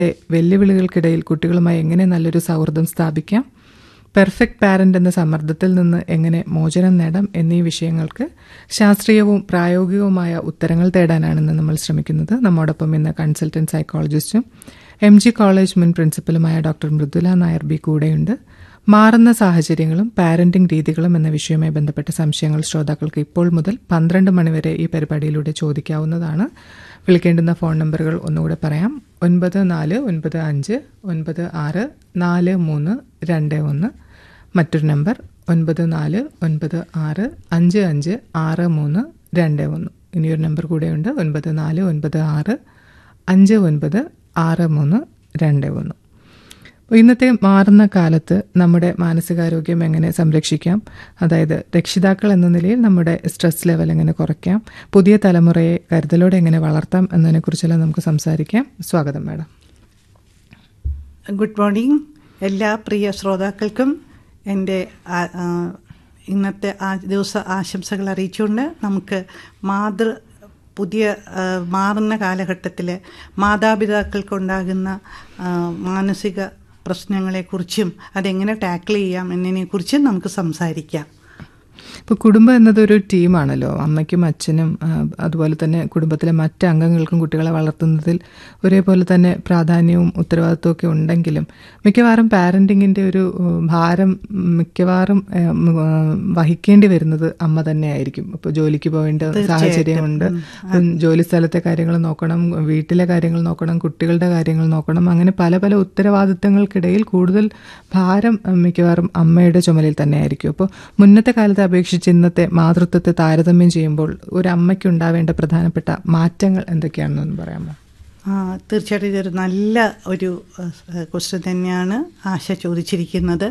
വെല്ലുവിളികൾക്കിടയിൽ കുട്ടികളുമായി എങ്ങനെ നല്ലൊരു സൗഹൃദം സ്ഥാപിക്കാം പെർഫെക്റ്റ് പാരന്റ് എന്ന സമ്മർദ്ദത്തിൽ നിന്ന് എങ്ങനെ മോചനം നേടാം എന്നീ വിഷയങ്ങൾക്ക് ശാസ്ത്രീയവും പ്രായോഗികവുമായ ഉത്തരങ്ങൾ തേടാനാണ് ഇന്ന് നമ്മൾ ശ്രമിക്കുന്നത് നമ്മോടൊപ്പം ഇന്ന് കൺസൾട്ടന്റ് സൈക്കോളജിസ്റ്റും എം ജി കോളേജ് മുൻ പ്രിൻസിപ്പലുമായ ഡോക്ടർ മൃദുല നായർ ബി കൂടെയുണ്ട് മാറുന്ന സാഹചര്യങ്ങളും പാരന്റിംഗ് രീതികളും എന്ന വിഷയവുമായി ബന്ധപ്പെട്ട സംശയങ്ങൾ ശ്രോതാക്കൾക്ക് ഇപ്പോൾ മുതൽ പന്ത്രണ്ട് മണിവരെ ഈ പരിപാടിയിലൂടെ ചോദിക്കാവുന്നതാണ് വിളിക്കേണ്ടുന്ന ഫോൺ നമ്പറുകൾ ഒന്നുകൂടെ പറയാം ഒൻപത് നാല് ഒൻപത് അഞ്ച് ഒൻപത് ആറ് നാല് മൂന്ന് രണ്ട് ഒന്ന് മറ്റൊരു നമ്പർ ഒൻപത് നാല് ഒൻപത് ആറ് അഞ്ച് അഞ്ച് ആറ് മൂന്ന് രണ്ട് ഒന്ന് ഇനിയൊരു നമ്പർ കൂടെയുണ്ട് ഒൻപത് നാല് ഒൻപത് ആറ് അഞ്ച് ഒൻപത് ആറ് മൂന്ന് രണ്ട് ഒന്ന് ഇന്നത്തെ മാറുന്ന കാലത്ത് നമ്മുടെ മാനസികാരോഗ്യം എങ്ങനെ സംരക്ഷിക്കാം അതായത് രക്ഷിതാക്കൾ എന്ന നിലയിൽ നമ്മുടെ സ്ട്രെസ് ലെവൽ എങ്ങനെ കുറയ്ക്കാം പുതിയ തലമുറയെ കരുതലോടെ എങ്ങനെ വളർത്താം എന്നതിനെക്കുറിച്ചെല്ലാം നമുക്ക് സംസാരിക്കാം സ്വാഗതം മാഡം ഗുഡ് മോർണിംഗ് എല്ലാ പ്രിയ ശ്രോതാക്കൾക്കും എൻ്റെ ആ- ആ, ഇന്നത്തെ ആ ദിവസ ആശംസകൾ അറിയിച്ചുകൊണ്ട് നമുക്ക് മാതൃ പുതിയ ആ, മാറുന്ന കാലഘട്ടത്തിൽ മാതാപിതാക്കൾക്കുണ്ടാകുന്ന ആ, മാനസിക പ്രശ്നങ്ങളെക്കുറിച്ചും അതെങ്ങനെ ടാക്കിൾ ചെയ്യാം എന്നതിനെക്കുറിച്ചും നമുക്ക് സംസാരിക്കാം ഇപ്പോൾ കുടുംബം എന്നതൊരു ടീമാണല്ലോ അമ്മയ്ക്കും അച്ഛനും ആ, അതുപോലെ തന്നെ കുടുംബത്തിലെ മറ്റ് അംഗങ്ങൾക്കും കുട്ടികളെ വളർത്തുന്നതിൽ ഒരേപോലെ തന്നെ പ്രാധാന്യവും ഉത്തരവാദിത്വവും ഒക്കെ ഉണ്ടെങ്കിലും മിക്കവാറും പാരന്റിങ്ങിന്റെ ഒരു ഉം, ഭാരം മിക്കവാറും ഏ, ഉം, ആ, വഹിക്കേണ്ടി വരുന്നത് അമ്മ തന്നെയായിരിക്കും ഇപ്പോൾ ജോലിക്ക് പോകേണ്ട സാഹചര്യമുണ്ട് ഉം, ജോലി സ്ഥലത്തെ കാര്യങ്ങൾ നോക്കണം വീട്ടിലെ കാര്യങ്ങൾ നോക്കണം കുട്ടികളുടെ കാര്യങ്ങൾ നോക്കണം അങ്ങനെ പല പല ഉത്തരവാദിത്തങ്ങൾക്കിടയിൽ കൂടുതൽ ഭാരം ഉം, മിക്കവാറും അമ്മയുടെ ചുമലിൽ തന്നെയായിരിക്കും അപ്പോൾ മുന്നത്തെ കാലത്തെ അപേക്ഷിച്ച് ഇന്നത്തെ മാതൃത്വത്തെ താരതമ്യം ചെയ്യുമ്പോൾ ഒരു അമ്മയ്ക്ക് ഉണ്ടാവേണ്ട പ്രധാനപ്പെട്ട മാറ്റങ്ങൾ എന്തൊക്കെയാണെന്നൊന്ന് പറയാമോ ആ, തീർച്ചയായിട്ടും ഇതൊരു നല്ല ഒരു ക്വസ്റ്റ്യൻ തന്നെയാണ് ആശ ചോദിച്ചിരിക്കുന്നത്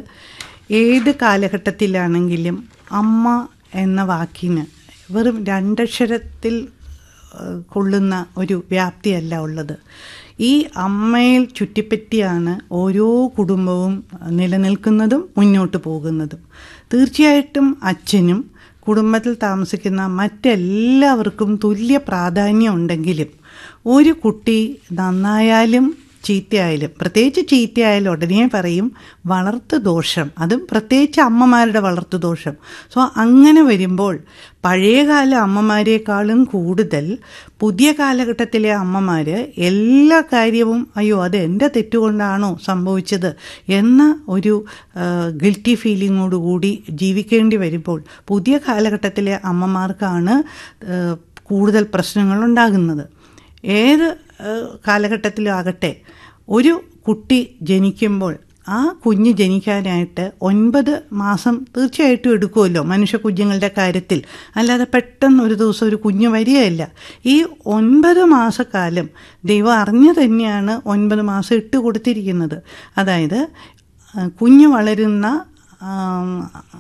ഏത് കാലഘട്ടത്തിലാണെങ്കിലും അമ്മ എന്ന വാക്കിന് വെറും രണ്ടക്ഷരത്തിൽ ആ, കൊള്ളുന്ന ഒരു വ്യാപ്തിയല്ല ഉള്ളത് ഈ അമ്മയിൽ ചുറ്റിപ്പറ്റിയാണ് ഓരോ കുടുംബവും നിലനിൽക്കുന്നതും മുന്നോട്ട് പോകുന്നതും തീർച്ചയായിട്ടും അച്ഛനും കുടുംബത്തിൽ താമസിക്കുന്ന മറ്റെല്ലാവർക്കും തുല്യ പ്രാധാന്യം ഉണ്ടെങ്കിലും ഒരു കുട്ടി നന്നായാലും ചീത്തയായാലും പ്രത്യേകിച്ച് ചീത്തയായാലും ഉടനെ പറയും വളർത്തു ദോഷം അതും പ്രത്യേകിച്ച് അമ്മമാരുടെ വളർത്തു ദോഷം സോ അങ്ങനെ വരുമ്പോൾ പഴയകാല അമ്മമാരെക്കാളും കൂടുതൽ പുതിയ കാലഘട്ടത്തിലെ അമ്മമാർ എല്ലാ കാര്യവും അയ്യോ അത് എൻ്റെ തെറ്റുകൊണ്ടാണോ സംഭവിച്ചത് എന്ന ഒരു ഗിൽറ്റി ഫീലിങ്ങോടുകൂടി ജീവിക്കേണ്ടി വരുമ്പോൾ പുതിയ കാലഘട്ടത്തിലെ അമ്മമാർക്കാണ് ആ, കൂടുതൽ പ്രശ്നങ്ങൾ ഉണ്ടാകുന്നത് ഏത് ഏഹ്, കാലഘട്ടത്തിലും ആകട്ടെ ഒരു കുട്ടി ജനിക്കുമ്പോൾ ആ കുഞ്ഞ് ജനിക്കാനായിട്ട് ഒൻപത് മാസം തീർച്ചയായിട്ടും എടുക്കുമല്ലോ മനുഷ്യ കുഞ്ഞുങ്ങളുടെ കാര്യത്തിൽ അല്ലാതെ പെട്ടെന്ന് ഒരു ദിവസം ഒരു കുഞ്ഞ് വരികയില്ല ഈ ഒൻപത് മാസക്കാലം ദൈവം അറിഞ്ഞു തന്നെയാണ് ഒൻപത് മാസം ഇട്ട് കൊടുത്തിരിക്കുന്നത് അതായത് ആ, കുഞ്ഞ് വളരുന്ന ആം,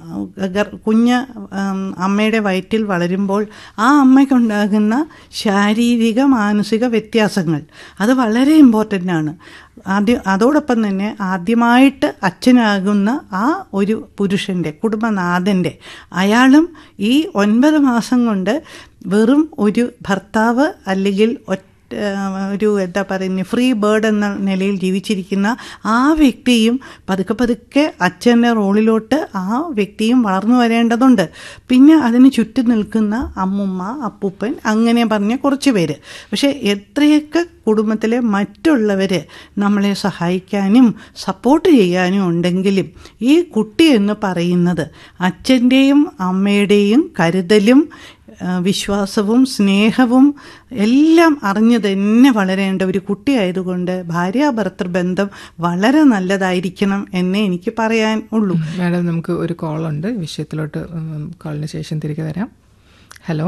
ഗർ- കുഞ്ഞ് ആം, അമ്മയുടെ വയറ്റിൽ വളരുമ്പോൾ ആ അമ്മയ്ക്കുണ്ടാകുന്ന ശാരീരിക മാനസിക വ്യത്യാസങ്ങൾ അത് വളരെ ഇമ്പോർട്ടൻ്റ് ആണ് ആദ്യം അതോടൊപ്പം തന്നെ ആദ്യമായിട്ട് അച്ഛനാകുന്ന ആ ഒരു പുരുഷൻ്റെ കുടുംബനാഥൻ്റെ അയാളും ഈ ഒൻപത് മാസം കൊണ്ട് വെറും ഒരു ഭർത്താവ് അല്ലെങ്കിൽ ഒറ്റ ഏഹ് ഒരു എന്താ പറയുന്നത് ഫ്രീ ബേർഡ് എന്ന നിലയിൽ ജീവിച്ചിരിക്കുന്ന ആ വ്യക്തിയും പതുക്കെ പതുക്കെ അച്ഛൻ്റെ റോളിലോട്ട് ആ വ്യക്തിയും വളർന്നു വരേണ്ടതുണ്ട് പിന്നെ അതിന് ചുറ്റും നിൽക്കുന്ന അമ്മുമ്മ അപ്പൂപ്പൻ അങ്ങനെ പറഞ്ഞ കുറച്ച് പേര് പക്ഷേ എത്രയൊക്കെ കുടുംബത്തിലെ മറ്റുള്ളവർ നമ്മളെ സഹായിക്കാനും സപ്പോർട്ട് ചെയ്യാനും ഉണ്ടെങ്കിലും ഈ കുട്ടി എന്ന് പറയുന്നത് അച്ഛൻ്റെയും അമ്മയുടെയും കരുതലും ആ, വിശ്വാസവും സ്നേഹവും എല്ലാം അറിഞ്ഞു തന്നെ വളരേണ്ട ഒരു കുട്ടിയായതുകൊണ്ട് ഭാര്യാഭർത്തൃ ബന്ധം വളരെ നല്ലതായിരിക്കണം എന്നേ എനിക്ക് പറയാൻ ഉള്ളൂ മാഡം നമുക്ക് ഒരു കോളുണ്ട് വിഷയത്തിലോട്ട് ഉം, കോളിന് ശേഷം തിരികെ വരാം ഹലോ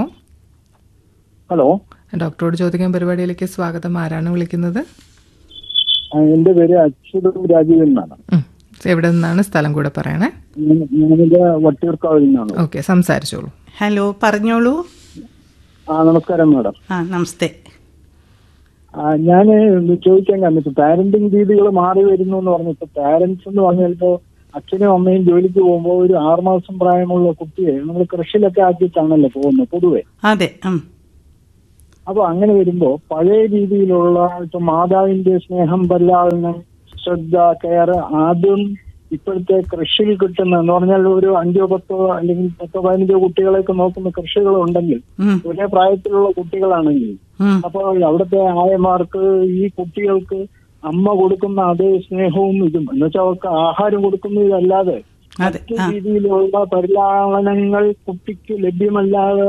ഹലോ ഡോക്ടറോട് ചോദിക്കാൻ പരിപാടിയിലേക്ക് സ്വാഗതം ആരാണ് വിളിക്കുന്നത് ആ, എന്റെ പേര് അച്യുതം രാജീവൻ എന്നാണ് ഉം. എവിടെ നിന്നാണ് സ്ഥലം കൂടെ പറയണേ ഞാൻ- ഞാനിത് വട്ടിയൂർക്കാവിൽ നിന്നാണ് ഓക്കെ സംസാരിച്ചോളൂ ഹലോ പറഞ്ഞോളൂ ആ നമസ്കാരം മാഡം ആ നമസ്തേ ഞാൻ ചോദിക്കാൻ കാരണം ഇപ്പൊ പാരന്റിങ് രീതികൾ മാറി വരുന്നു എന്ന് പറഞ്ഞു ഇപ്പൊ പാരന്റ്സ് എന്ന് പറഞ്ഞാൽ ഇപ്പോ അച്ഛനും അമ്മയും ജോലിക്ക് പോകുമ്പോൾ ഒരു ആറുമാസം പ്രായമുള്ള കുട്ടിയെ നമ്മൾ കൃഷിയിലൊക്കെ ആക്കിയിട്ടാണല്ലോ പോകുന്നത് പൊതുവെ അതെ ഉം. അപ്പൊ അങ്ങനെ വരുമ്പോ പഴയ രീതിയിലുള്ള ഇപ്പൊ മാതാവിന്റെ സ്നേഹം പരിലാളനം ശ്രദ്ധ കെയർ ആദ്യം ഇപ്പോഴത്തെ കൃഷിയിൽ കിട്ടുന്ന എന്ന് പറഞ്ഞാൽ ഒരു അഞ്ചോ പത്തോ അല്ലെങ്കിൽ പത്തോ പതിനഞ്ചോ കുട്ടികളെയൊക്കെ നോക്കുന്ന കൃഷികൾ ഉണ്ടെങ്കിൽ ഉം, ഒരേ പ്രായത്തിലുള്ള കുട്ടികളാണെങ്കിൽ ഉം, അപ്പോൾ അവിടുത്തെ ആയമാർക്ക് ഈ കുട്ടികൾക്ക് അമ്മ കൊടുക്കുന്ന അതേ സ്നേഹവും ഇതും എന്ന് വെച്ചാൽ അവർക്ക് ആഹാരം കൊടുക്കുന്നതല്ലാതെ അതെ മറ്റു ആ രീതിയിലുള്ള പരിലാളനങ്ങൾ കുട്ടിക്ക് ലഭ്യമല്ലാതെ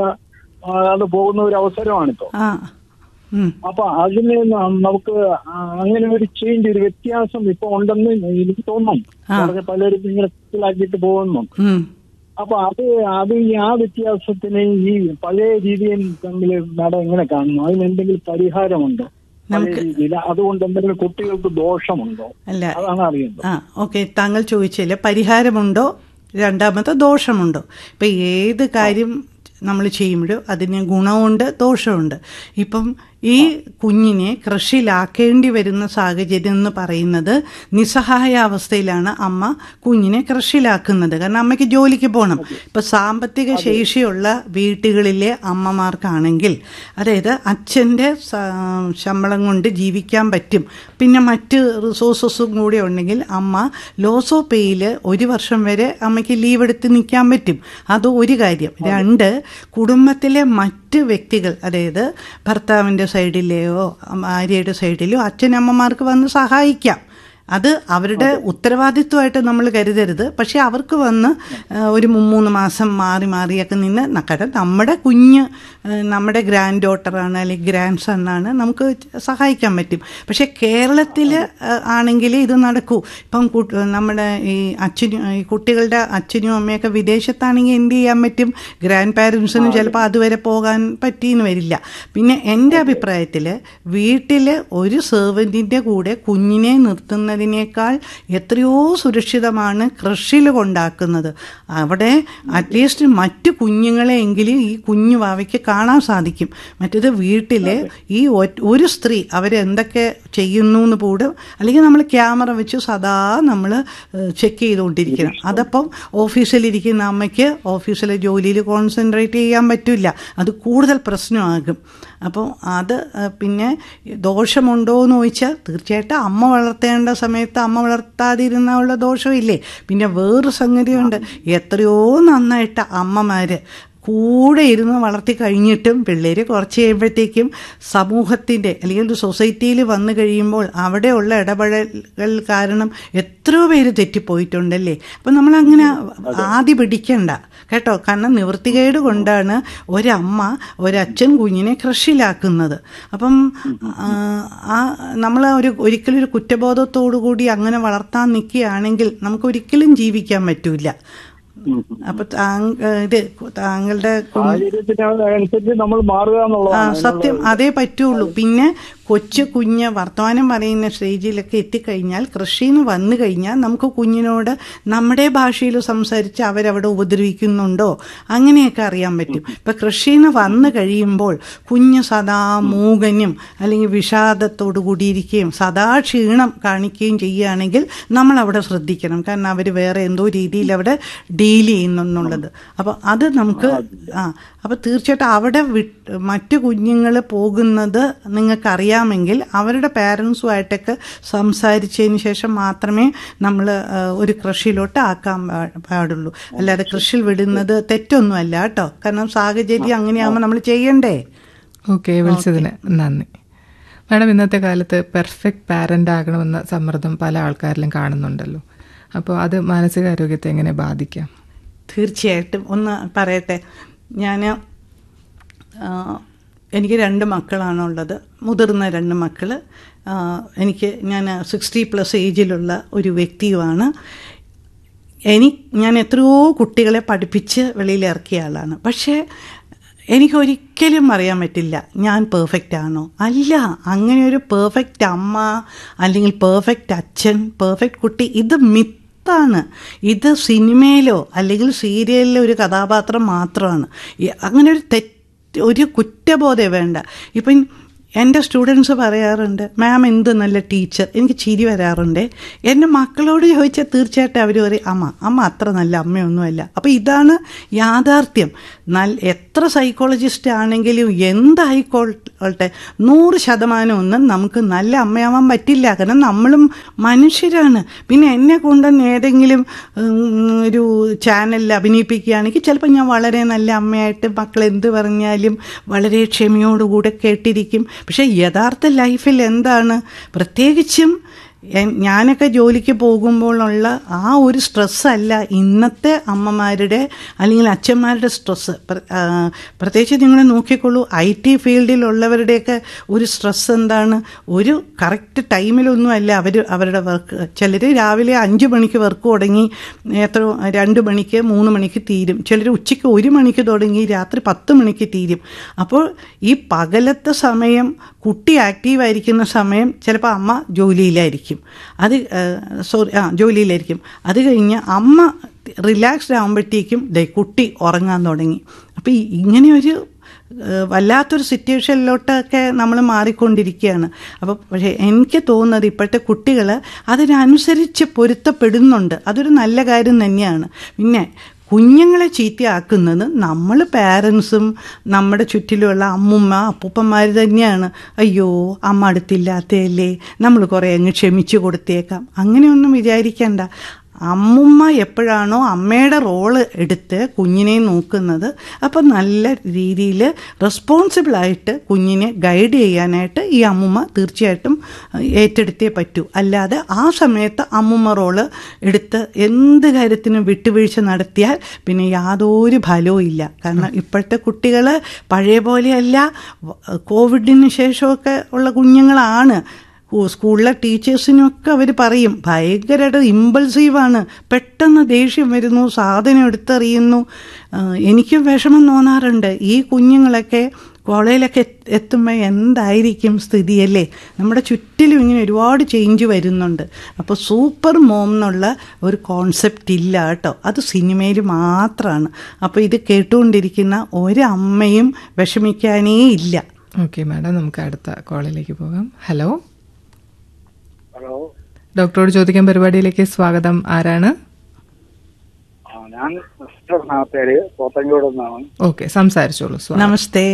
അത് പോകുന്ന ഒരു അവസരമാണിപ്പോ ആ ഉം, അപ്പൊ അതിന് ന- നമുക്ക് ആ അങ്ങനെ ഒരു ചേഞ്ച് ഒരു വ്യത്യാസം ഇപ്പൊ ഉണ്ടെന്ന് എനിക്ക് തോന്നുന്നു ആ. വളരെ പലരും ഇങ്ങനെ മനസ്സിലാക്കിയിട്ട് പോകുന്നു ഉം. അപ്പൊ അത് അത് ഈ ആ വ്യത്യാസത്തിന് ഈ പഴയ രീതിയും തമ്മിൽ നട എങ്ങനെ കാണുന്നു അതിന് എന്തെങ്കിലും പരിഹാരമുണ്ടോ പഴയ രീതിയിൽ അതുകൊണ്ട് എന്തെങ്കിലും കുട്ടികൾക്ക് ദോഷമുണ്ടോ അല്ല അതാണ് അറിയുന്നത് ആ ഓക്കെ താങ്കൾ ചോദിച്ചില്ല പരിഹാരമുണ്ടോ രണ്ടാമത്തെ ദോഷമുണ്ടോ ഇപ്പം ഏത് കാര്യം നമ്മൾ ചെയ്യുമ്പോഴും അതിന് ഗുണമുണ്ട് ദോഷമുണ്ട് ഇപ്പം ഈ കുഞ്ഞിനെ കൃഷിയിലാക്കേണ്ടി വരുന്ന സാഹചര്യം എന്ന് പറയുന്നത് നിസ്സഹായ അവസ്ഥയിലാണ് അമ്മ കുഞ്ഞിനെ കൃഷിയിലാക്കുന്നത് കാരണം അമ്മയ്ക്ക് ജോലിക്ക് പോകണം ഇപ്പം സാമ്പത്തിക ശേഷിയുള്ള വീട്ടുകളിലെ അമ്മമാർക്കാണെങ്കിൽ അതായത് അച്ഛൻ്റെ ശമ്പളം കൊണ്ട് ജീവിക്കാൻ പറ്റും പിന്നെ മറ്റ് റിസോഴ്സസും കൂടി ഉണ്ടെങ്കിൽ അമ്മ ലോസോ പേയിൽ ഒരു വർഷം വരെ അമ്മയ്ക്ക് ലീവ് എടുത്ത് നിൽക്കാൻ പറ്റും അത് ഒരു കാര്യം രണ്ട് കുടുംബത്തിലെ മറ്റ് വ്യക്തികൾ അതായത് ഭർത്താവിൻ്റെ സൈഡിലെയോ ഭാര്യയുടെ സൈഡിലോ അച്ഛനമ്മമാർക്ക് വന്ന് സഹായിക്കാം അത് അവരുടെ ഉത്തരവാദിത്വമായിട്ട് നമ്മൾ കരുതരുത് പക്ഷെ അവർക്ക് വന്ന് ആ, ഒരു മൂന്ന് മാസം മാറി മാറിയൊക്കെ നിന്ന് ന- കാരണം നമ്മുടെ കുഞ്ഞ് ആ, നമ്മുടെ ഗ്രാൻഡ് ഡോട്ടറാണ് അല്ലെങ്കിൽ ഗ്രാൻഡ് സണ്ണാണ് നമുക്ക് സഹായിക്കാൻ പറ്റും പക്ഷെ കേരളത്തിൽ ആണെങ്കിൽ ഇത് നടക്കൂ ഇപ്പം കു- നമ്മുടെ ഈ അച്ഛനും ഈ കുട്ടികളുടെ അച്ഛനും അമ്മയൊക്കെ വിദേശത്താണെങ്കിൽ എന്ത് ചെയ്യാൻ പറ്റും ഗ്രാൻഡ് പാരൻസിനും ചിലപ്പോൾ അതുവരെ പോകാൻ പറ്റിയെന്ന് വരില്ല പിന്നെ എൻ്റെ അഭിപ്രായത്തിൽ വീട്ടിൽ ഒരു സെർവൻറ്റിൻ്റെ കൂടെ കുഞ്ഞിനെ നിർത്തുന്നതിനേക്കാൾ എത്രയോ സുരക്ഷിതമാണ് കൃഷിയിൽ കൊണ്ടാക്കുന്നത് അവിടെ അറ്റ്ലീസ്റ്റ് മറ്റു കുഞ്ഞുങ്ങളെങ്കിലും ഈ കുഞ്ഞു വാവയ്ക്ക് കാണാൻ സാധിക്കും മറ്റേത് വീട്ടിൽ ഈ ഒ- ഒരു സ്ത്രീ അവരെന്തൊക്കെ ചെയ്യുന്നു എന്ന് കൂടെ അല്ലെങ്കിൽ നമ്മൾ ക്യാമറ വെച്ച് സദാ നമ്മൾ ചെക്ക് ചെയ്തുകൊണ്ടിരിക്കണം അതപ്പം ഓഫീസിലിരിക്കുന്ന അമ്മയ്ക്ക് ഓഫീസിലെ ജോലിയിൽ കോൺസെൻട്രേറ്റ് ചെയ്യാൻ പറ്റില്ല അത് കൂടുതൽ പ്രശ്നമാകും അപ്പോൾ അത് ഏഹ്, പിന്നെ ദോഷമുണ്ടോ എന്ന് ചോദിച്ചാൽ തീർച്ചയായിട്ടും അമ്മ വളർത്തേണ്ട സമയത്ത് അമ്മ വളർത്താതിരുന്ന ഉള്ള ദോഷമില്ലേ പിന്നെ വേറൊരു സംഗതിയുണ്ട് എത്രയോ നന്നായിട്ട് അമ്മമാര് കൂടെ ഇരുന്ന് വളർത്തി കഴിഞ്ഞിട്ടും പിള്ളേർ കുറച്ച് കഴിയുമ്പോഴത്തേക്കും സമൂഹത്തിൻ്റെ അല്ലെങ്കിൽ ഒരു സൊസൈറ്റിയിൽ വന്നു കഴിയുമ്പോൾ അവിടെയുള്ള ഇടപെടലുകൾ കാരണം എത്രയോ പേര് തെറ്റിപ്പോയിട്ടുണ്ടല്ലേ അപ്പം നമ്മളങ്ങനെ ആദ്യ പിടിക്കണ്ട കേട്ടോ കാരണം നിവൃത്തികേട് കൊണ്ടാണ് ഒരമ്മ ഒരച്ഛൻ കുഞ്ഞിനെ കൃഷിയിലാക്കുന്നത് അപ്പം ആ, ആ നമ്മൾ ഒരു ഒരിക്കലും ഒരു കുറ്റബോധത്തോടു കൂടി അങ്ങനെ വളർത്താൻ നിൽക്കുകയാണെങ്കിൽ നമുക്ക് ഒരിക്കലും ജീവിക്കാൻ പറ്റൂല അപ്പൊ താങ്ക ഇത് താങ്കളുടെ കുഞ്ഞ് സാഹചര്യത്തിന് അനുസരിച്ച് നമ്മൾ മാറുക ആ എന്നുള്ളതാണ് സത്യം അതേ പറ്റുള്ളൂ പിന്നെ കൊച്ചു കുഞ്ഞ് വർത്തമാനം പറയുന്ന സ്റ്റേജിലൊക്കെ എത്തിക്കഴിഞ്ഞാൽ കൃഷിന്ന് വന്നു കഴിഞ്ഞാൽ നമുക്ക് കുഞ്ഞിനോട് നമ്മുടെ ഭാഷയിൽ സംസാരിച്ച് അവരവിടെ ഉപദ്രവിക്കുന്നുണ്ടോ അങ്ങനെയൊക്കെ അറിയാൻ പറ്റും ഇപ്പം കൃഷിന്ന് വന്നു കഴിയുമ്പോൾ കുഞ്ഞ് സദാ മൂകനും അല്ലെങ്കിൽ വിഷാദത്തോടു കൂടിയിരിക്കുകയും സദാ ക്ഷീണം കാണിക്കുകയും ചെയ്യുകയാണെങ്കിൽ നമ്മൾ അവിടെ ശ്രദ്ധിക്കണം കാരണം അവർ വേറെ എന്തോ രീതിയിൽ അവിടെ ഡീൽ ചെയ്യുന്നുള്ളത് അപ്പോൾ അത് നമുക്ക് ആ അപ്പോൾ തീർച്ചയായിട്ടും അവിടെ വിട്ട് മറ്റു കുഞ്ഞുങ്ങൾ പോകുന്നത് നിങ്ങൾക്കറിയാമെങ്കിൽ അവരുടെ പാരൻസുമായിട്ടൊക്കെ സംസാരിച്ചതിന് ശേഷം മാത്രമേ നമ്മൾ ഒരു കൃഷിയിലോട്ട് ആക്കാൻ പാ- പാടുള്ളൂ അല്ലാതെ കൃഷിയിൽ വിടുന്നത് തെറ്റൊന്നുമല്ല കേട്ടോ കാരണം സാഹചര്യം അങ്ങനെയാകുമ്പോൾ നമ്മൾ ചെയ്യണ്ടേ ഓക്കെ വിളിച്ചതിന് നന്ദി മാഡം ഇന്നത്തെ കാലത്ത് പെർഫെക്റ്റ് പാരൻ്റ് ആകണമെന്ന സമ്മർദ്ദം പല ആൾക്കാരിലും കാണുന്നുണ്ടല്ലോ അപ്പോൾ അത് മാനസികാരോഗ്യത്തെ എങ്ങനെ ബാധിക്കാം തീർച്ചയായിട്ടും ഒന്ന് പറയട്ടെ ഞാൻ എനിക്ക് രണ്ട് മക്കളാണുള്ളത് മുതിർന്ന രണ്ട് മക്കൾ എനിക്ക് ഞാൻ സിക്സ്റ്റി പ്ലസ് ഏജിലുള്ള ഒരു വ്യക്തിയുമാണ് എനി ഞാൻ എത്രയോ കുട്ടികളെ പഠിപ്പിച്ച് വെളിയിൽ ഇറക്കിയ ആളാണ് പക്ഷേ എനിക്ക് ഒരിക്കലും അറിയാൻ പറ്റില്ല ഞാൻ പെർഫെക്റ്റ് ആണോ അല്ല അങ്ങനെ ഒരു പെർഫെക്റ്റ് അമ്മ അല്ലെങ്കിൽ പെർഫെക്റ്റ് അച്ഛൻ പെർഫെക്റ്റ് കുട്ടി ഇത് മിത്താണ് ഇത് സിനിമയിലോ അല്ലെങ്കിൽ സീരിയലിലോ ഒരു കഥാപാത്രം മാത്രമാണ് ഈ- അങ്ങനെ ഒരു തെറ്റ് ഒരു കുറ്റബോധം വേണ്ട ഇപ്പം എൻ്റെ സ്റ്റുഡൻസ് പറയാറുണ്ട് മാം എന്ത് നല്ല ടീച്ചർ എനിക്ക് ചിരി വരാറുണ്ട് എൻ്റെ മക്കളോട് ചോദിച്ചാൽ തീർച്ചയായിട്ടും അവർ പറയും അമ്മ അമ്മ അത്ര നല്ല അമ്മയൊന്നുമല്ല അപ്പോൾ ഇതാണ് യാഥാർത്ഥ്യം നല്ല എത്ര സൈക്കോളജിസ്റ്റ് ആണെങ്കിലും എന്തായിക്കോട്ടെ നൂറ് ശതമാനം ഒന്നും നമുക്ക് നല്ല അമ്മയാവാൻ പറ്റില്ല കാരണം നമ്മളും മനുഷ്യരാണ് പിന്നെ എന്നെ കൊണ്ടുവന്ന് ഏതെങ്കിലും ഉം, ഒരു ചാനലിൽ അഭിനയിപ്പിക്കുകയാണെങ്കിൽ ചിലപ്പോൾ ഞാൻ വളരെ നല്ല അമ്മയായിട്ട് മക്കൾ എന്ത് പറഞ്ഞാലും വളരെ ക്ഷമയോടുകൂടെ കേട്ടിരിക്കും പക്ഷേ യഥാർത്ഥ ലൈഫിൽ എന്താണ് പ്രത്യേകിച്ചും എൻ- ഞാനൊക്കെ ജോലിക്ക് പോകുമ്പോഴുള്ള ആ ഒരു സ്ട്രെസ്സല്ല ഇന്നത്തെ അമ്മമാരുടെ അല്ലെങ്കിൽ അച്ഛന്മാരുടെ സ്ട്രെസ്സ് പ്രത്യേകിച്ച് നിങ്ങൾ നോക്കിക്കോളൂ ഐ ടി ഫീൽഡിലുള്ളവരുടെയൊക്കെ ഒരു സ്ട്രെസ് എന്താണ് ഒരു കറക്റ്റ് ടൈമിലൊന്നുമല്ല അവർ അവരുടെ വർക്ക് ചിലർ രാവിലെ അഞ്ച് മണിക്ക് വർക്ക് തുടങ്ങി എത്ര രണ്ട് മണിക്ക് മൂന്ന് മണിക്ക് തീരും ചിലർ ഉച്ചയ്ക്ക് ഒരു മണിക്ക് തുടങ്ങി രാത്രി പത്ത് മണിക്ക് തീരും അപ്പോൾ ഈ പകലത്തെ സമയം കുട്ടി ആക്റ്റീവായിരിക്കുന്ന സമയം ചിലപ്പോൾ അമ്മ ജോലിയിലായിരിക്കും അത് സോറി ആ ജോലിയിലായിരിക്കും അത് കഴിഞ്ഞ് അമ്മ റിലാക്സ്ഡ് ആകുമ്പോഴത്തേക്കും ദേ കുട്ടി ഉറങ്ങാൻ തുടങ്ങി അപ്പോൾ ഈ- ഇങ്ങനെ ഒരു ഏഹ് വല്ലാത്തൊരു സിറ്റുവേഷനിലോട്ടൊക്കെ നമ്മൾ മാറിക്കൊണ്ടിരിക്കുകയാണ് അപ്പോൾ പക്ഷേ എനിക്ക് തോന്നുന്നത് ഇപ്പോഴത്തെ കുട്ടികൾ അതിനനുസരിച്ച് പൊരുത്തപ്പെടുന്നുണ്ട് അതൊരു നല്ല കാര്യം തന്നെയാണ് പിന്നെ കുഞ്ഞുങ്ങളെ ചീത്തയാക്കുന്നത് നമ്മൾ പാരൻസും നമ്മുടെ ചുറ്റിലുള്ള അമ്മുമ്മ അപ്പൂപ്പന്മാർ തന്നെയാണ് അയ്യോ അമ്മ അടുത്തില്ലാത്തയല്ലേ നമ്മൾ കുറേ അങ്ങ് ക്ഷമിച്ചു കൊടുത്തേക്കാം അങ്ങനെയൊന്നും വിചാരിക്കണ്ട അമ്മുമ്മ എപ്പോഴാണോ അമ്മയുടെ റോള് എടുത്ത് കുഞ്ഞിനെ നോക്കുന്നത് അപ്പം നല്ല രീതിയിൽ റെസ്പോൺസിബിളായിട്ട് കുഞ്ഞിനെ ഗൈഡ് ചെയ്യാനായിട്ട് ഈ അമ്മുമ്മ തീർച്ചയായിട്ടും അഹ്, ഏറ്റെടുത്തേ പറ്റൂ അല്ലാതെ ആ സമയത്ത് അമ്മുമ്മ റോള് എടുത്ത് എന്ത് കാര്യത്തിനും വിട്ടുവീഴ്ച നടത്തിയാൽ പിന്നെ യാതൊരു ഫലവും ഇല്ല കാരണം ഇപ്പോഴത്തെ കുട്ടികൾ പഴയ പോലെയല്ല വ- കോവിഡിന് ശേഷമൊക്കെ ഉള്ള കുഞ്ഞുങ്ങളാണ് ഓ, സ്കൂളിലെ ടീച്ചേഴ്സിനൊക്കെ അവർ പറയും ഭയങ്കരമായിട്ട് ഇമ്പൾസീവാണ് പെട്ടെന്ന് ദേഷ്യം വരുന്നു സാധനം എടുത്തെറിയുന്നു ആ, എനിക്കും വിഷമം തോന്നാറുണ്ട് ഈ കുഞ്ഞുങ്ങളൊക്കെ കോളേജിലൊക്കെ എത്ത് എത്തുമ്പോൾ എന്തായിരിക്കും സ്ഥിതിയല്ലേ നമ്മുടെ ചുറ്റിലും ഇങ്ങനെ ഒരുപാട് ചേഞ്ച് വരുന്നുണ്ട് അപ്പോൾ സൂപ്പർ മോം എന്നുള്ള ഒരു കോൺസെപ്റ്റ് ഇല്ല കേട്ടോ അത് സിനിമയിൽ മാത്രമാണ് അപ്പോൾ ഇത് കേട്ടുകൊണ്ടിരിക്കുന്ന ഒരമ്മയും വിഷമിക്കാനേ ഇല്ല ഓക്കെ മാഡം നമുക്ക് അടുത്ത കോളിലേക്ക് പോകാം ഹലോ ഹലോ ഡോക്ടറോട് ചോദിക്കാൻ പരിപാടിയിലേക്ക് സ്വാഗതം ആരാണ് ആ ഞാൻ മിസ്റ്റർ എന്നാ പേര് പോത്തങ്കോട് നിന്നാണ് ഓക്കെ സംസാരിച്ചോളൂ സ്വാഗതം നമസ്തേ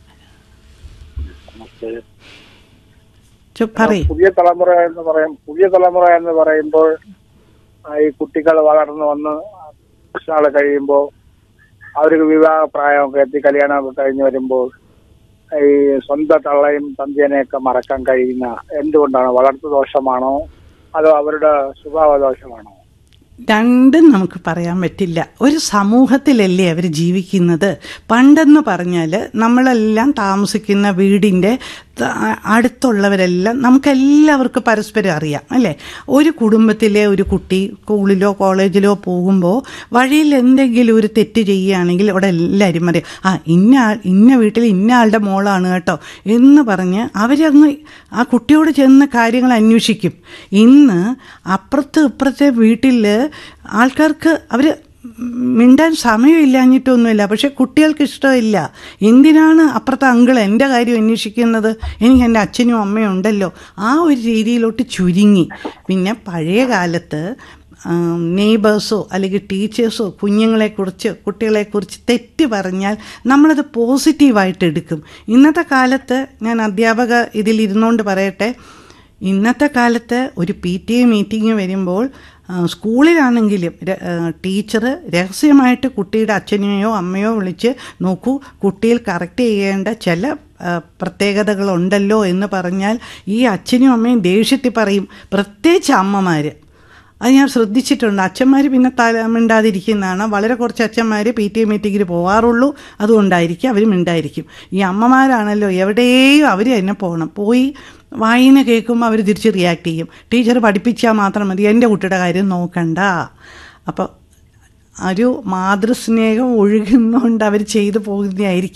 നമസ്തേ ചോ- പറയ് പുതിയ തലമുറ എന്ന് പറയും പുതിയ തലമുറ എന്ന് പറയുമ്പോൾ ആ, ഈ കുട്ടികൾ വളർന്നു വന്ന് കുറച്ച് നാൾ കഴിയുമ്പോൾ അവർക്ക് വിവാഹ പ്രായമൊക്കെ എത്തി കല്യാണമൊക്കെ കഴിഞ്ഞ് വരുമ്പോൾ ഈ സ്വന്തം തള്ളയും തന്തിയനെയൊക്കെ മറക്കാൻ കഴിയുന്ന എന്തുകൊണ്ടാണ് വളർത്തു ദോഷമാണോ അതോ അവരുടെ സ്വഭാവ ദോഷമാണോ രണ്ടും നമുക്ക് പറയാൻ പറ്റില്ല ഒരു സമൂഹത്തിലല്ലേ അവർ ജീവിക്കുന്നത് പണ്ടെന്ന് പറഞ്ഞാൽ നമ്മളെല്ലാം താമസിക്കുന്ന വീടിൻ്റെ ത- അടുത്തുള്ളവരെല്ലാം നമുക്കെല്ലാവർക്കും പരസ്പരം അറിയാം അല്ലേ ഒരു കുടുംബത്തിലെ ഒരു കുട്ടി സ്കൂളിലോ കോളേജിലോ പോകുമ്പോൾ വഴിയിൽ എന്തെങ്കിലും ഒരു തെറ്റ് ചെയ്യുകയാണെങ്കിൽ അവിടെ എല്ലാവരും അറിയാം ആ ഇന്ന ആൾ ഇന്ന വീട്ടിൽ ഇന്ന ആളുടെ മോളാണ് കേട്ടോ എന്ന് പറഞ്ഞ് അവരങ്ങ് ആ കുട്ടിയോട് ചെന്ന് കാര്യങ്ങൾ അന്വേഷിക്കും ഇന്ന് അപ്പുറത്ത് ഇപ്പുറത്തെ വീട്ടിൽ ആൾക്കാർക്ക് അവർ മിണ്ടാൻ സമയമില്ലാഞ്ഞിട്ടൊന്നുമില്ല പക്ഷെ കുട്ടികൾക്ക് ഇഷ്ടമില്ല എന്തിനാണ് അപ്പുറത്തെ അങ്കിൾ എൻ്റെ കാര്യം അന്വേഷിക്കുന്നത് എനിക്ക് എൻ്റെ അച്ഛനും അമ്മയും ഉണ്ടല്ലോ ആ ഒരു രീതിയിലോട്ട് ചുരുങ്ങി പിന്നെ പഴയ കാലത്ത് നെയ്ബേഴ്സോ അല്ലെങ്കിൽ ടീച്ചേഴ്സോ കുഞ്ഞുങ്ങളെക്കുറിച്ച് കുട്ടികളെക്കുറിച്ച് തെറ്റ് പറഞ്ഞാൽ നമ്മളത് പോസിറ്റീവായിട്ട് എടുക്കും ഇന്നത്തെ കാലത്ത് ഞാൻ അധ്യാപക ഇതിൽ ഇരുന്നുകൊണ്ട് പറയട്ടെ ഇന്നത്തെ കാലത്ത് ഒരു പി ടി എ മീറ്റിംഗ് വരുമ്പോൾ ആ, സ്കൂളിലാണെങ്കിലും ടീച്ചർ രഹസ്യമായിട്ട് കുട്ടിയുടെ അച്ഛനെയോ അമ്മയോ വിളിച്ച് നോക്കൂ കുട്ടിയിൽ കറക്റ്റ് ചെയ്യേണ്ട ചില ആ, പ്രത്യേകതകളുണ്ടല്ലോ എന്ന് പറഞ്ഞാൽ ഈ അച്ഛനും അമ്മയും ദേഷ്യത്തിൽ പറയും പ്രത്യേകിച്ച് അമ്മമാർ അത് ഞാൻ ശ്രദ്ധിച്ചിട്ടുണ്ട് അച്ഛന്മാർ പിന്നെ തല മിണ്ടാതിരിക്കുന്നതാണ് വളരെ കുറച്ച് അച്ഛന്മാർ പി ടി എ മീറ്റിങ്ങിന് പോകാറുള്ളൂ അതുകൊണ്ടായിരിക്കും അവർ മിണ്ടായിരിക്കും ഈ അമ്മമാരാണല്ലോ എവിടെയും അവർ തന്നെ പോകണം പോയി വായന കേൾക്കുമ്പോൾ അവർ തിരിച്ച് റിയാക്ട് ചെയ്യും ടീച്ചർ പഠിപ്പിച്ചാൽ മാത്രം മതി എൻ്റെ കുട്ടിയുടെ കാര്യം നോക്കണ്ട അപ്പോൾ ഒരു മാതൃസ്നേഹം ഒഴുകുന്നതുകൊണ്ട് അവർ ചെയ്തു പോകുന്നതായിരിക്കും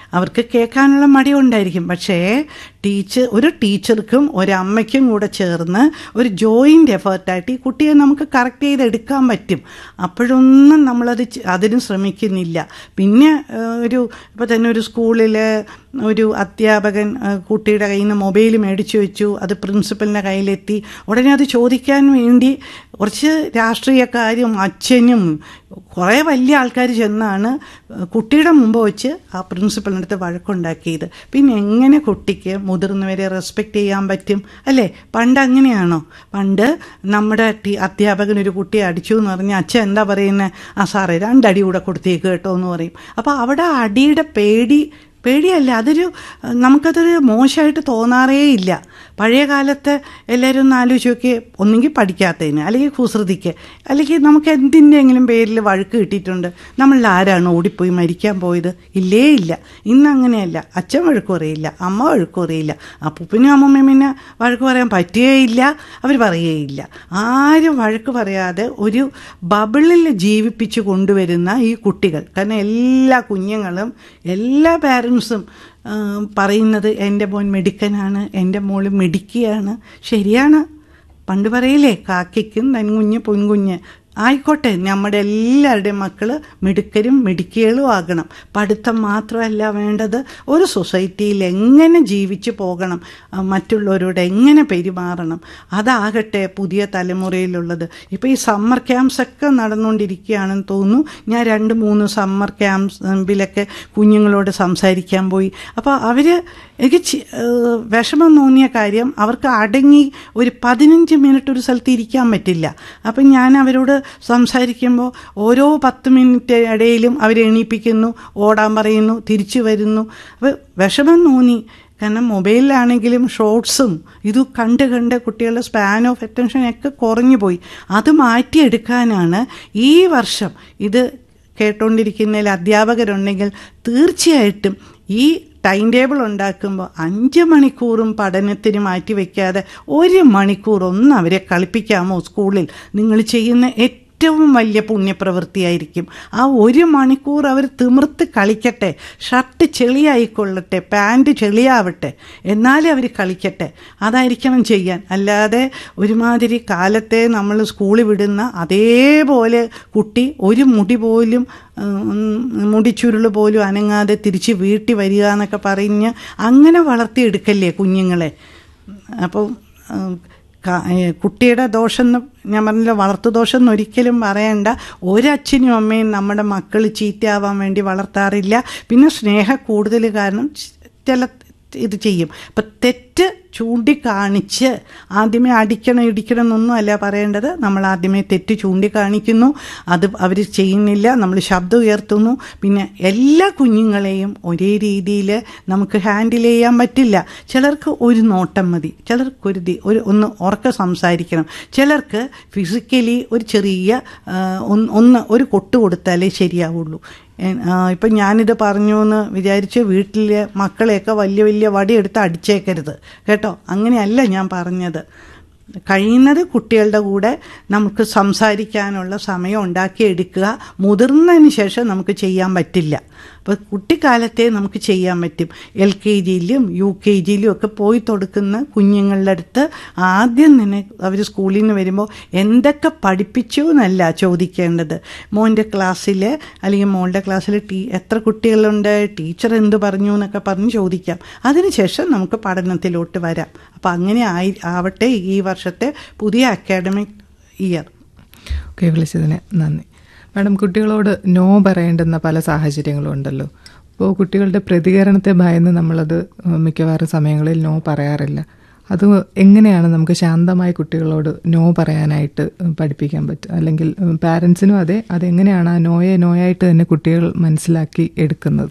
അവർക്ക് കേൾക്കാനുള്ള മടി ഉണ്ടായിരിക്കും പക്ഷേ ടീച്ചർ ഒരു ടീച്ചർക്കും ഒരമ്മയ്ക്കും കൂടെ ചേർന്ന് ഒരു ജോയിൻ്റ് എഫേർട്ടായിട്ട് ഈ കുട്ടിയെ നമുക്ക് കറക്റ്റ് ചെയ്തെടുക്കാൻ പറ്റും അപ്പോഴൊന്നും നമ്മളത് ചെ- അതിന് ശ്രമിക്കുന്നില്ല പിന്നെ ആ, ഒരു ഇപ്പോൾ തന്നെ ഒരു സ്കൂളിൽ ഒരു അധ്യാപകൻ ആ, കുട്ടിയുടെ കയ്യിൽ നിന്ന് മൊബൈൽ മേടിച്ചു വെച്ചു അത് പ്രിൻസിപ്പലിൻ്റെ കയ്യിലെത്തി ഉടനെ അത് ചോദിക്കാൻ വേണ്ടി കുറച്ച് രാഷ്ട്രീയക്കാരും അച്ഛനും കുറേ വലിയ ആൾക്കാർ ചെന്നാണ് കുട്ടിയുടെ മുമ്പ് വെച്ച് ആ പ്രിൻസിപ്പലിൻ്റെ അടുത്ത് വഴക്കുണ്ടാക്കിയത് പിന്നെ എങ്ങനെ കുട്ടിക്ക് മുതിർന്നവരെ റെസ്പെക്റ്റ് ചെയ്യാൻ പറ്റും അല്ലേ പണ്ട് അങ്ങനെയാണോ പണ്ട് നമ്മുടെ ടീ അധ്യാപകൻ ഒരു കുട്ടിയെ അടിച്ചു എന്ന് പറഞ്ഞാൽ അച്ഛൻ എന്താ പറയുന്നത് ആ സാറേ രണ്ടടി കൂടെ കൊടുത്തേക്ക് കേട്ടോ എന്ന് പറയും അപ്പോൾ അവിടെ അടിയുടെ പേടി പേടിയല്ല അതൊരു നമുക്കതൊരു മോശമായിട്ട് തോന്നാറേ ഇല്ല പഴയ കാലത്ത് എല്ലാവരും ഒന്ന് ആലോചിച്ച് നോക്കി ഒന്നെങ്കിൽ പഠിക്കാത്തതിന് അല്ലെങ്കിൽ കുസൃതിക്ക് അല്ലെങ്കിൽ നമുക്ക് എന്തിൻ്റെങ്കിലും പേരിൽ വഴക്ക് കിട്ടിയിട്ടുണ്ട് നമ്മളിൽ ആരാണ് ഓടിപ്പോയി മരിക്കാൻ പോയത് ഇല്ലേ ഇല്ല ഇന്ന് അങ്ങനെയല്ല അച്ഛൻ വഴക്ക് പറയില്ല അമ്മ വഴക്ക് പറയില്ല അപ്പൂപ്പനും അമ്മമ്മയും പിന്നെ വഴക്ക് പറയാൻ പറ്റുകയില്ല അവർ പറയുകയില്ല ആരും വഴക്ക് പറയാതെ ഒരു ബബിളിൽ ജീവിപ്പിച്ച് കൊണ്ടുവരുന്ന ഈ കുട്ടികൾ കാരണം എല്ലാ കുഞ്ഞുങ്ങളും എല്ലാ പാരൻസും പറയുന്നത് എൻ്റെ മോൻ മിടുക്കനാണ് എൻ്റെ മോള് മിടുക്കിയാണ് ശരിയാണ് പണ്ട് പറയില്ലേ കാക്കയ്ക്കും നൻകുഞ്ഞ് പൊൻകുഞ്ഞ് ആയിക്കോട്ടെ നമ്മുടെ എല്ലാവരുടെയും മക്കൾ മിടുക്കരും മിടുക്കികളും ആകണം പഠിത്തം മാത്രമല്ല വേണ്ടത് ഒരു സൊസൈറ്റിയിൽ എങ്ങനെ ജീവിച്ചു പോകണം ആ, മറ്റുള്ളവരോട് എങ്ങനെ പെരുമാറണം അതാകട്ടെ പുതിയ തലമുറയിലുള്ളത് ഇപ്പോൾ ഈ സമ്മർ ക്യാമ്പ്സ് ഒക്കെ നടന്നുകൊണ്ടിരിക്കുകയാണെന്ന് തോന്നുന്നു ഞാൻ രണ്ട് മൂന്ന് സമ്മർ ക്യാമ്പിലൊക്കെ കുഞ്ഞുങ്ങളോട് സംസാരിക്കാൻ പോയി അപ്പോൾ അവർ എനിക്ക് ചി- ഏഹ് വിഷമം തോന്നിയ കാര്യം അവർക്ക് അടങ്ങി ഒരു പതിനഞ്ച് മിനിറ്റ് ഒരു സ്ഥലത്ത് ഇരിക്കാൻ പറ്റില്ല അപ്പം ഞാൻ അവരോട് സംസാരിക്കുമ്പോൾ ഓരോ പത്ത് മിനിറ്റ് ഇടയിലും അവരെ എണീപ്പിക്കുന്നു ഓടാൻ പറയുന്നു തിരിച്ചു വരുന്നു അപ്പോൾ വിഷമം തോന്നി കാരണം മൊബൈലിലാണെങ്കിലും ഷോർട്സും ഇത് കണ്ട് കണ്ട് കുട്ടികളുടെ സ്പാൻ ഓഫ് അറ്റൻഷൻ ഒക്കെ കുറഞ്ഞു പോയി അത് മാറ്റിയെടുക്കാനാണ് ഈ വർഷം ഇത് കേട്ടുകൊണ്ടിരിക്കുന്നതിൽ അധ്യാപകരുണ്ടെങ്കിൽ തീർച്ചയായിട്ടും ഈ ടൈം ടേബിൾ ഉണ്ടാക്കുമ്പോൾ അഞ്ച് മണിക്കൂറും പഠനത്തിന് മാറ്റി വയ്ക്കാതെ ഒരു മണിക്കൂർ ഒന്ന് അവരെ കളിപ്പിക്കാമോ സ്കൂളിൽ നിങ്ങൾ ചെയ്യുന്ന ഏറ്റവും വലിയ പുണ്യപ്രവൃത്തിയായിരിക്കും ആ ഒരു മണിക്കൂർ അവർ തിമിർത്ത് കളിക്കട്ടെ ഷർട്ട് ചെളിയായിക്കൊള്ളട്ടെ പാൻറ് ചെളിയാവട്ടെ എന്നാലേ അവർ കളിക്കട്ടെ അതായിരിക്കണം ചെയ്യാൻ അല്ലാതെ ഒരുമാതിരി കാലത്തെ നമ്മൾ സ്കൂളിൽ വിടുന്ന അതേപോലെ കുട്ടി ഒരു മുടി പോലും ഉം, മുടിച്ചുരുള് പോലും അനങ്ങാതെ തിരിച്ച് വീട്ടിൽ വരിക എന്നൊക്കെ പറഞ്ഞ് അങ്ങനെ വളർത്തിയെടുക്കല്ലേ കുഞ്ഞുങ്ങളെ അപ്പോൾ ഉം, ക- ഏ, കുട്ടിയുടെ ദോഷം എന്ന് ഞാൻ പറഞ്ഞില്ല വളർത്തു ദോഷം എന്ന് ഒരിക്കലും പറയണ്ട ഒരച്ഛനും അമ്മയും നമ്മുടെ മക്കൾ ചീത്തയാവാൻ വേണ്ടി വളർത്താറില്ല പിന്നെ സ്നേഹ കൂടുതൽ കാരണം ചില ഇത് ചെയ്യും അപ്പം തെറ്റ് ചൂണ്ടിക്കാണിച്ച് ആദ്യമേ അടിക്കണം ഇടിക്കണം എന്നൊന്നും അല്ല പറയേണ്ടത് നമ്മൾ ആദ്യമേ തെറ്റ് ചൂണ്ടിക്കാണിക്കുന്നു അത് അവർ ചെയ്യുന്നില്ല നമ്മൾ ശബ്ദം ഉയർത്തുന്നു പിന്നെ എല്ലാ കുഞ്ഞുങ്ങളെയും ഒരേ രീതിയിൽ നമുക്ക് ഹാൻഡിൽ ചെയ്യാൻ പറ്റില്ല ചിലർക്ക് ഒരു നോട്ടം മതി ചിലർക്ക് ഒരു ദി- ഒരു ഒന്ന് ഉറക്കെ സംസാരിക്കണം ചിലർക്ക് ഫിസിക്കലി ഒരു ചെറിയ ആ, ഒന്ന് ഒന്ന് ഒരു കൊട്ട് കൊടുത്താലേ ശരിയാവുള്ളൂ എ- ആ, ഇപ്പം ഞാനിത് പറഞ്ഞു എന്ന് വിചാരിച്ച് വീട്ടിലെ മക്കളെയൊക്കെ വലിയ വലിയ വടിയെടുത്ത് അടിച്ചേക്കരുത് കേട്ടോ അങ്ങനെയല്ല ഞാൻ പറഞ്ഞത് കഴിയുന്നത് കുട്ടികളുടെ കൂടെ നമുക്ക് സംസാരിക്കാനുള്ള സമയം ഉണ്ടാക്കിയെടുക്കുക മുതിർന്നതിന് ശേഷം നമുക്ക് ചെയ്യാൻ പറ്റില്ല അപ്പോൾ കുട്ടിക്കാലത്തെ നമുക്ക് ചെയ്യാൻ പറ്റും എൽ കെ ജിയിലും യു കെ ജിയിലും ഒക്കെ പോയി കൊടുക്കുന്ന കുഞ്ഞുങ്ങളുടെ അടുത്ത് ആദ്യം തന്നെ അവർ സ്കൂളിൽ നിന്ന് വരുമ്പോൾ എന്തൊക്കെ പഠിപ്പിച്ചു എന്നല്ല ചോദിക്കേണ്ടത് മോൻ്റെ ക്ലാസ്സിൽ അല്ലെങ്കിൽ മോളുടെ ക്ലാസ്സിൽ ടീ എത്ര കുട്ടികളുണ്ട് ടീച്ചർ എന്ത് പറഞ്ഞു എന്നൊക്കെ പറഞ്ഞ് ചോദിക്കാം അതിനുശേഷം നമുക്ക് പഠനത്തിലോട്ട് വരാം അപ്പോൾ അങ്ങനെ ആയി ആവട്ടെ ഈ വർഷത്തെ പുതിയ അക്കാഡമിക് ഇയർ ഓക്കെ വിളിച്ചതിന് നന്ദി മാഡം കുട്ടികളോട് നോ പറയേണ്ടുന്ന പല സാഹചര്യങ്ങളും ഉണ്ടല്ലോ അപ്പോൾ കുട്ടികളുടെ പ്രതികരണത്തെ ഭയന്ന് നമ്മളത് മിക്കവാറും സമയങ്ങളിൽ നോ പറയാറില്ല അത് എങ്ങനെയാണ് നമുക്ക് ശാന്തമായി കുട്ടികളോട് നോ പറയാനായിട്ട് പഠിപ്പിക്കാൻ പറ്റുക അല്ലെങ്കിൽ പാരൻസിനും അതെ അതെങ്ങനെയാണ് ആ നോയെ നോയായിട്ട് തന്നെ കുട്ടികൾ മനസ്സിലാക്കി എടുക്കുന്നത്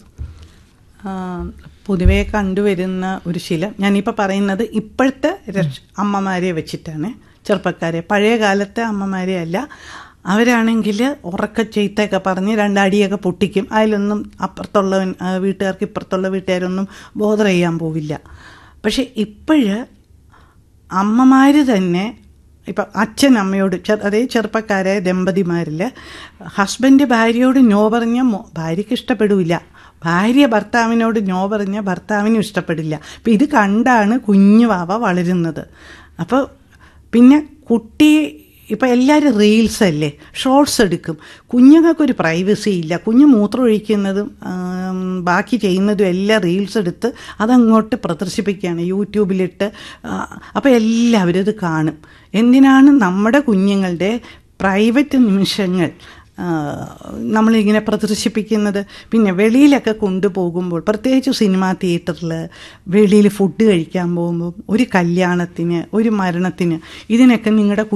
ആ, പൊതുവേ കണ്ടുവരുന്ന ഒരു ശീലം ഞാനിപ്പോൾ പറയുന്നത് ഇപ്പോഴത്തെ രക്ഷ അമ്മമാരെ വെച്ചിട്ടാണ് ചെറുപ്പക്കാരെ പഴയ കാലത്തെ അമ്മമാരെ അല്ല അവരാണെങ്കിൽ ഉറക്ക ചെയ്ത്തൊക്കെ പറഞ്ഞ് രണ്ടടിയൊക്കെ പൊട്ടിക്കും അതിലൊന്നും അപ്പുറത്തുള്ളവൻ ആ, വീട്ടുകാർക്ക് ഇപ്പുറത്തുള്ള വീട്ടുകാരൊന്നും ബോധർ ചെയ്യാൻ പോവില്ല പക്ഷെ ഇപ്പോഴ് അമ്മമാർ തന്നെ ഇപ്പം അച്ഛൻ അമ്മയോട് ചെ- അതേ ചെറുപ്പക്കാരായ ദമ്പതിമാരിൽ ഹസ്ബൻഡ് ഭാര്യയോട് നോ പറഞ്ഞ മോ- ഭാര്യയ്ക്ക് ഇഷ്ടപ്പെടില്ല ഭാര്യ ഭർത്താവിനോട് നോ പറഞ്ഞാൽ ഭർത്താവിനും ഇഷ്ടപ്പെടില്ല അപ്പം ഇത് കണ്ടാണ് കുഞ്ഞു വാവ വളരുന്നത് അപ്പോൾ പിന്നെ കുട്ടി ഇപ്പം എല്ലാവരും റീൽസ് അല്ലേ ഷോർട്സ് എടുക്കും കുഞ്ഞുങ്ങൾക്കൊരു പ്രൈവസി ഇല്ല കുഞ്ഞ് മൂത്രം ഒഴിക്കുന്നതും ആം, ബാക്കി ചെയ്യുന്നതും എല്ലാം റീൽസ് എടുത്ത് അതങ്ങോട്ട് പ്രദർശിപ്പിക്കുകയാണ് യൂട്യൂബിലിട്ട് അപ്പോൾ എല്ലാവരും ഇത് കാണും എന്തിനാണ് നമ്മുടെ കുഞ്ഞുങ്ങളുടെ പ്രൈവറ്റ് നിമിഷങ്ങൾ ആ, നമ്മളിങ്ങനെ പ്രദർശിപ്പിക്കുന്നത് പിന്നെ വെളിയിലൊക്കെ കൊണ്ടുപോകുമ്പോൾ പ്രത്യേകിച്ച് സിനിമാ തിയേറ്ററിൽ വെളിയിൽ ഫുഡ് കഴിക്കാൻ പോകുമ്പോൾ ഒരു കല്യാണത്തിന് ഒരു മരണത്തിന് ഇതിനൊക്കെ നിങ്ങളുടെ